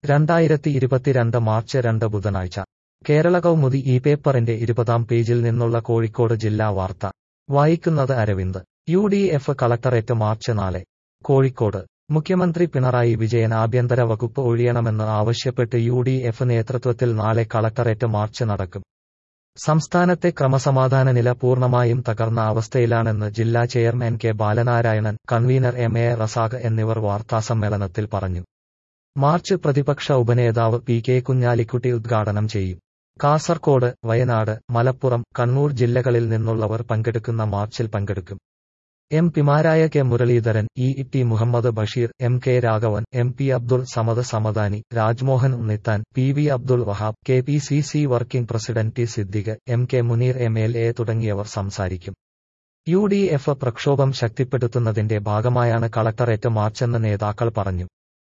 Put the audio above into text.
രണ്ടായിരത്തി ഇരുപത്തിരണ്ട് മാർച്ച് രണ്ട് ബുധനാഴ്ച കേരള കൗമുദി ഈ പേപ്പറിന്റെ ഇരുപതാം പേജിൽ നിന്നുള്ള കോഴിക്കോട് ജില്ലാ വാർത്ത വായിക്കുന്നത് Aravind U D F collectorate March നാളെ കോഴിക്കോട് മുഖ്യമന്ത്രി പിണറായി വിജയൻ ആഭ്യന്തര വകുപ്പ് ഒഴിയണമെന്ന് ആവശ്യപ്പെട്ട് യു ഡി എഫ് നേതൃത്വത്തിൽ നാളെ കളക്ടറേറ്റ് മാർച്ച് നടക്കും സംസ്ഥാനത്തെ ക്രമസമാധാന നില പൂർണ്ണമായും തകർന്ന അവസ്ഥയിലാണെന്ന് ജില്ലാ chairman K Balanarayanan convener M A Razak എന്നിവർ വാർത്താസമ്മേളനത്തിൽ പറഞ്ഞു മാർച്ച് പ്രതിപക്ഷ ഉപനേതാവ് പി കെ കുഞ്ഞാലിക്കുട്ടി ഉദ്ഘാടനം ചെയ്യും കാസർകോട് വയനാട് മലപ്പുറം കണ്ണൂർ ജില്ലകളിൽ നിന്നുള്ളവർ പങ്കെടുക്കുന്ന മാർച്ചിൽ പങ്കെടുക്കും എം പിമാരായ K Muraleedharan E T Muhammad Basheer M K Raghavan M P Abdul Samad Samadani Rajmohan Unnithan P V Abdul Wahab K P C C working president T Siddique M K Muneer M L A തുടങ്ങിയവർ സംസാരിക്കും യു ഡി എഫ് പ്രക്ഷോഭം ശക്തിപ്പെടുത്തുന്നതിന്റെ ഭാഗമായാണ് കളക്ടറേറ്റ് മാർച്ചെന്ന് നേതാക്കൾ പറഞ്ഞു